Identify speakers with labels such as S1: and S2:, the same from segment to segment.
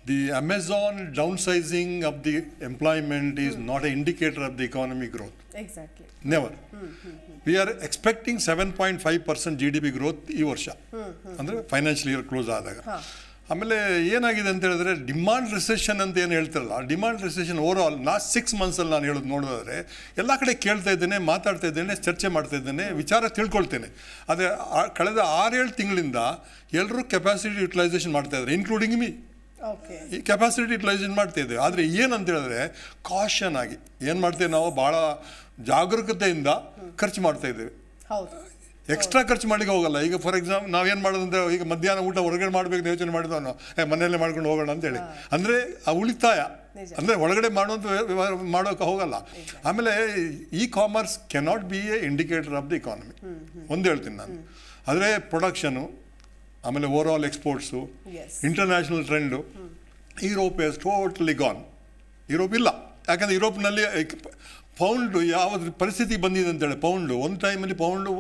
S1: The Amazon downsizing of the employment is not a indicator of the economy growth
S2: exactly
S1: never we are expecting seven point five percent G D P growth ಈ ವರ್ಷ ಅಂದರೆ financial year close ಆದಾಗ ಆಮೇಲೆ ಏನಾಗಿದೆ ಅಂತ ಹೇಳಿದ್ರೆ demand recession ಅಂತ ಏನು ಹೇಳ್ತಾರಲ್ಲ ಆ demand recession over all last six ಮಂತ್ಸಲ್ಲಿ ನಾನು ಹೇಳೋದು ನೋಡಿದ್ರೆ ಎಲ್ಲ ಕಡೆ ಕೇಳ್ತಾ ಇದ್ದೇನೆ ಮಾತಾಡ್ತಾ ಇದ್ದೇನೆ ಚರ್ಚೆ ಮಾಡ್ತಾ ಇದ್ದೇನೆ ವಿಚಾರ ತಿಳ್ಕೊಳ್ತೇನೆ ಆದರೆ ಆ- ಕಳೆದ ಆರೇಳು ತಿಂಗಳಿಂದ ಎಲ್ಲರೂ ಕೆಪಾಸಿಟಿ ಯುಟಿಲೈಸೇಷನ್ ಮಾಡ್ತಾ ಇದ್ದಾರೆ ಇನ್ಕ್ಲೂಡಿಂಗ್ ಮೀ
S2: ಓಕೆ
S1: ಈ ಕೆಪಾಸಿಟಿ ಯುಟಿಲೈಸೇಷನ್ ಮಾಡ್ತಾ ಇದ್ದೇವೆ ಆದರೆ ಏನಂತ ಹೇಳಿದ್ರೆ ಕಾಷನ್ ಆಗಿ ಏನು ಮಾಡ್ತೇವೆ ನಾವು ಭಾಳ ಜಾಗರೂಕತೆಯಿಂದ ಖರ್ಚು ಮಾಡ್ತಾ ಇದ್ದೇವೆ
S2: ಹೌದು
S1: ಎಕ್ಸ್ಟ್ರಾ ಖರ್ಚು ಮಾಡ್ಲಿಕ್ಕೆ ಹೋಗಲ್ಲ ಈಗ ಫಾರ್ ಎಕ್ಸಾಂಪಲ್ ನಾವೇನು ಮಾಡೋದಂದ್ರೆ ಈಗ ಮಧ್ಯಾಹ್ನ ಊಟ ಹೊರಗಡೆ ಮಾಡಬೇಕು ಯೋಚನೆ ಮಾಡಿದವನು ಏ ಮನೆಯಲ್ಲೇ ಮಾಡ್ಕೊಂಡು ಹೋಗೋಣ ಅಂತೇಳಿ ಅಂದರೆ ಆ ಉಳಿತಾಯ
S2: ನಿಜ.
S1: ಅಂದರೆ ಒಳಗಡೆ ಮಾಡುವಂಥ ವ್ಯವಹಾರ ಮಾಡೋಕೆ ಹೋಗಲ್ಲ ಆಮೇಲೆ e commerce cannot be a indicator of the economy ಒಂದು ಹೇಳ್ತೀನಿ ನಾನು ಆದರೆ ಪ್ರೊಡಕ್ಷನು ಆಮೇಲೆ over all exports
S2: Yes.
S1: International trend Europe is totally gone Europe ಇಲ್ಲ ಯಾಕಂದರೆ ಯುರೋಪ್ನಲ್ಲಿ ಪೌಂಡು ಯಾವ್ದು ಪರಿಸ್ಥಿತಿ ಬಂದಿದೆ ಅಂತೇಳಿ ಪೌಂಡು ಒಂದು ಟೈಮಲ್ಲಿ ಪೌಂಡು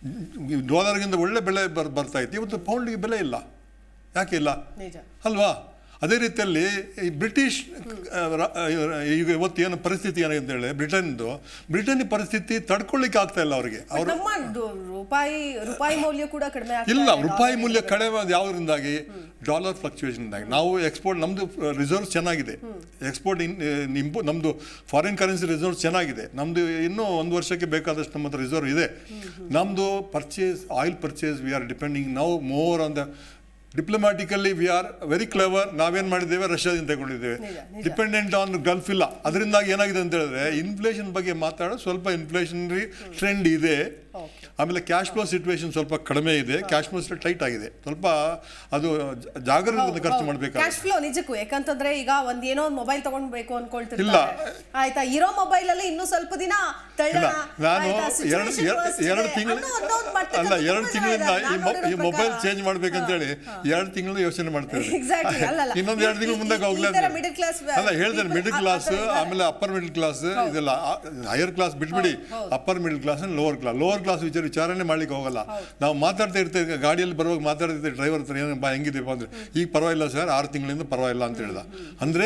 S1: ಡಾಲರ್ಗಿಂತ ಒಳ್ಳೆ ಬೆಲೆ ಬರ್ ಬರ್ತಾ ಇತ್ತು ಇವತ್ತು ಪೌಂಡಿಗೆ ಬೆಲೆ ಇಲ್ಲ ಯಾಕೆ ಇಲ್ಲ
S2: ನಿಜ
S1: ಅಲ್ವಾ ಅದೇ ರೀತಿಯಲ್ಲಿ ಈ ಬ್ರಿಟಿಷ್ ಆ, ರ- ಆ, ಈಗ ಇವತ್ತು ಏನು ಪರಿಸ್ಥಿತಿ ಏನಾಗಿದೆ ಅಂತೇಳಿ ಬ್ರಿಟನ್ದು ಬ್ರಿಟನ್ ಪರಿಸ್ಥಿತಿ ತಡ್ಕೊಳ್ಳಿಕ್ಕೆ ಆಗ್ತಾ ಇಲ್ಲ ಅವರಿಗೆ
S2: But
S1: ಅವರು
S2: ನಮ್ಮ ದು- ರೂಪಾಯಿ ರೂಪಾಯಿ ಮೌಲ್ಯ ಕೂಡ ಕಡಿಮೆ ಆಗ್ತಾ
S1: ಇಲ್ಲ
S2: ಇದೆ.
S1: ರೂಪಾಯಿ
S2: dollar
S1: ಮೂಲ್ಯ
S2: ಗೆ
S1: ಕಡಿಮೆ ಆದ ಯಾವುದರಿಂದಾಗಿ ಡಾಲರ್ ಫ್ಲಕ್ಚುಯೇಷನ್ದಾಗಿ ನಾವು ಎಕ್ಸ್ಪೋರ್ಟ್ ನಮ್ಮದು ರಿಸರ್ವ್ ಚೆನ್ನಾಗಿದೆ ಎಕ್ಸ್ಪೋರ್ಟ್ ಇನ್ ಇಂಪೋ ನಮ್ಮದು ಫಾರಿನ್ ಕರೆನ್ಸಿ ರಿಸರ್ವ್ ಚೆನ್ನಾಗಿದೆ ನಮ್ಮದು ಇನ್ನೂ ಒಂದು ವರ್ಷಕ್ಕೆ ಬೇಕಾದಷ್ಟು ನಮ್ಮ ಹತ್ರ ರಿಸರ್ವ್ ಇದೆ ನಮ್ಮದು purchase oil purchase we are depending ನಾವು more on the diplomatically we are very clever ನಾವೇನು ಮಾಡಿದ್ದೇವೆ ರಷ್ಯಾದಿಂದ ತಗೊಂಡಿದ್ದೇವೆ
S2: ನಿಜ, ನಿಜ.
S1: ಡಿಪೆಂಡೆಂಟ್ ಆನ್ ಗಲ್ಫ್ ಇಲ್ಲ ಅದರಿಂದಾಗಿ ಏನಾಗಿದೆ ಅಂತ ಹೇಳಿದ್ರೆ ಇನ್ಫ್ಲೇಷನ್ ಬಗ್ಗೆ ಮಾತಾಡೋ ಸ್ವಲ್ಪ ಇನ್ಫ್ಲೇಷನರಿ ಟ್ರೆಂಡ್ ಇದೆ
S2: Okay.
S1: ಆಮೇಲೆ ಕ್ಯಾಶ್ ಫ್ಲೋ ಸಿಚುವೇಶನ್ ಸ್ವಲ್ಪ ಕಡಿಮೆ ಇದೆ ಕ್ಯಾಶ್ ಫ್ಲೋ ಟೈಟ್ ಆಗಿದೆ ಸ್ವಲ್ಪ ಅದು ಜ- ಜಾಗರೂಕತೆ ಖರ್ಚು
S2: ಕ್ಯಾಶ್
S1: ಮಾಡಬೇಕಾಗುತ್ತೆ
S2: ಫ್ಲೋ ನಿಜಕ್ಕೂ ಯಾಕಂತಂದ್ರೆ ಈಗ ಒಂದ್ ಏನೋ ಒಂದು ಮೊಬೈಲ್ ತಗೊಂಡ್ಬೇಕು ಅನ್ಕೊಳ್ತಿರ್ತಾರೆ
S1: ಇಲ್ಲ.
S2: ಆಯ್ತಾ ಇರೋ ಮೊಬೈಲ್ ಅಲ್ಲಿ ಇನ್ನೂ ಸ್ವಲ್ಪ ದಿನ ತಳ್ಳೋಣ
S1: ಇಲ್ಲ ನಾನು
S2: ಆಯ್ತಾ?
S1: ಎರಡು
S2: Situation worst ಇದೆ
S1: ಎರಡು ತಿಂಗಳು
S2: ಅನ್ನೋ ಒಂದು- ಒಂದು ಮಟ್ಟಕ್ಕೆ
S1: ಅಲ್ಲ
S2: ಅದು
S1: ಎರಡು
S2: ತುಂಬಾ
S1: ತಿಂಗಳಿಂದ
S2: ಜನ
S1: ಈ
S2: ಇದ್ದಾರೆ.
S1: ಮೊ-
S2: ನಾನು
S1: ಈ
S2: ನೋಡಿರೋ
S1: ಮೊಬೈಲ್
S2: ಪ್ರಕಾರ.
S1: ಚೇಂಜ್ ಮಾಡ್ಬೇಕಂತೇಳಿ ಎರಡು ತಿಂಗಳು ಯೋಚನೆ ಮಾಡ್ತೇವೆ
S2: Exactly, ಅಲ್ಲ, ಅಲ್ಲ.
S1: ಇನ್ನೊಂದು ಎರಡು ತಿಂಗಳು
S2: ಈ-
S1: ಮುಂದೆ
S2: ಈ- ಈ
S1: ಹೋಗ್ಲೇ
S2: ತರ middle class
S1: ಅಲ್ಲ ಹೇಳ್ತೇನೆ
S2: people
S1: ಮಿಡಲ್
S2: ಆ- ಆ
S1: ಕ್ಲಾಸ್
S2: ಥರ ಇದ್ದಾರೆ.
S1: ಆಮೇಲೆ ಅಪ್ಪರ್ ಮಿಡಲ್ ಕ್ಲಾಸ್ ಇದೆಲ್ಲ ಹೈಯರ್ ಕ್ಲಾಸ್ ಬಿಟ್ಬಿಡಿ upper middle class lower class lower class ವಿಚಾರ ವಿಚಾರಣೆ ಮಾಡ್ಲಿಕ್ಕೆ ಹೋಗಲ್ಲ ನಾವು ಮಾತಾಡ್ತಾ ಇರ್ತೇವೆ ಈಗ ಗಾಡಿಯಲ್ಲಿ ಬರುವಾಗ ಮಾತಾಡ್ತಿರ್ತೇವೆ ಡ್ರೈವರ್ ಹತ್ರ ಏನು ಬಾ ಹೆಂಗಿದೆಪ್ಪ ಅಂದ್ರೆ ಈಗ ಪರವಾಗಿಲ್ಲ ಸರ್ ಆರು ತಿಂಗಳಿಂದ ಪರವಾಗಿಲ್ಲ ಅಂತ ಹೇಳ್ದ ಅಂದ್ರೆ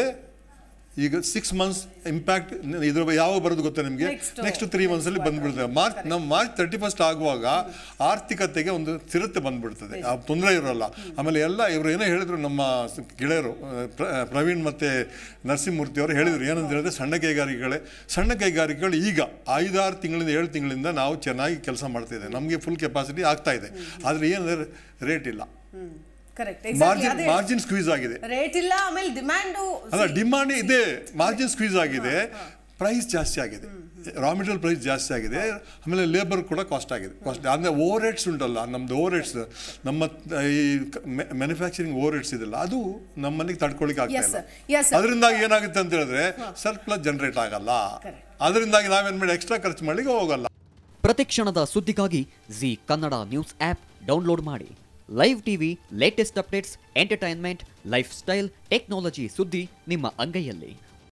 S1: ಈಗ ಸಿಕ್ಸ್ ಮಂತ್ಸ್ ಇಂಪ್ಯಾಕ್ಟ್ ಇದ್ರ ಬಗ್ಗೆ ಯಾವಾಗ ಬರೋದು ಗೊತ್ತಾ ನಿಮಗೆ
S2: Next.
S1: ನೆಕ್ಸ್ಟ್ ತ್ರೀ ಮಂತ್ಸಲ್ಲಿ ಬಂದ್ಬಿಡ್ತದೆ ಮಾರ್ಚ್ ನಮ್ಮ ಮಾರ್ಚ್ ತರ್ಟಿ ಫಸ್ಟ್ ಆಗುವಾಗ ಆರ್ಥಿಕತೆಗೆ ಒಂದು ಸ್ಥಿರತೆ ಬಂದ್ಬಿಡ್ತದೆ ಆ ತೊಂದರೆ ಇರೋಲ್ಲ ಆಮೇಲೆ ಎಲ್ಲ ಇವರು ಏನೋ ಹೇಳಿದ್ರು ನಮ್ಮ ಸ- ಗೆಳೆಯರು ಆ, ಪ್ರ- ಆ, ಪ್ರವೀಣ್ ಮತ್ತು ನರಸಿಂಹಮೂರ್ತಿ ಅವರು ಹೇಳಿದರು ಏನಂತ ಹೇಳಿದ್ರೆ ಸಣ್ಣ ಕೈಗಾರಿಕೆಗಳೇ ಸಣ್ಣ ಕೈಗಾರಿಕೆಗಳು ಈಗ ಐದಾರು ತಿಂಗಳಿಂದ ಏಳು ತಿಂಗಳಿಂದ ನಾವು ಚೆನ್ನಾಗಿ ಕೆಲಸ ಮಾಡ್ತಿದ್ದೇವೆ ನಮಗೆ ಫುಲ್ ಕೆಪಾಸಿಟಿ ಆಗ್ತಾ ಇದೆ ಆದರೆ ಏನಂದರೆ ರೇಟ್ ಇಲ್ಲ
S2: ಕರೆಕ್ಟ್
S1: ಮಾರ್ಜಿನ್ ಮಾರ್ಜಿನ್ ಸ್ಕ್ವೀಸ್ ಆಗಿದೆ
S2: ರೇಟ್ ಇಲ್ಲ ಆಮೇಲೆ ಡಿಮ್ಯಾಂಡು
S1: ಅಲ್ಲ ಡಿಮಾಂಡ್ ಇದೆ ಮಾರ್ಜಿನ್ ಸ್ಕ್ವೀಸ್ ಆಗಿದೆ ಪ್ರೈಸ್ ಜಾಸ್ತಿ ಆಗಿದೆ ರಾ ಮೆಟೀರಿಯಲ್ ಪ್ರೈಸ್ ಜಾಸ್ತಿ ಆಗಿದೆ ಆಮೇಲೆ ಲೇಬರ್ ಕೂಡ ಕಾಸ್ಟ್ ಆಗಿದೆ ಕಾಸ್ಟ್ ಅಂದರೆ ಓವರ್ ರೇಟ್ಸ್ ಉಂಟಲ್ಲ ನಮ್ಮದು ಓವರ್ ರೇಟ್ಸ್ ನಮ್ಮ ಈ ಮ್ಯಾನುಫ್ಯಾಕ್ಚರಿಂಗ್ ಓವರ್ ರೇಟ್ಸ್ ಇದೆಲ್ಲ ಅದು ನಮ್ಮಲ್ಲಿ ತಡ್ಕೊಳ್ಳಿಕ್ಕೆ ಆಗ್ತಾ
S2: Yes,
S1: ಇಲ್ಲ
S2: sir. Yes, sir.
S1: ಅದರಿಂದಾಗಿ ಏನಾಗುತ್ತೆ ಅಂತ ಹೇಳಿದ್ರೆ ಸರ್ಪ್ಲಸ್ ಜನರೇಟ್ ಆಗಲ್ಲ
S2: Correct.
S1: ಅದರಿಂದಾಗಿ ನಾವೇನು ಮಾಡಿ ಎಕ್ಸ್ಟ್ರಾ ಖರ್ಚು ಮಾಡ್ಲಿಕ್ಕೆ ಹೋಗಲ್ಲ
S3: ಪ್ರತಿಕ್ಷಣದ ಸುದ್ದಿಗಾಗಿ Z Kannada news app download ಮಾಡಿ live TV latest updates entertainment lifestyle technology ಸುದ್ದಿ ನಿಮ್ಮ ಅಂಗೈಯಲ್ಲಿ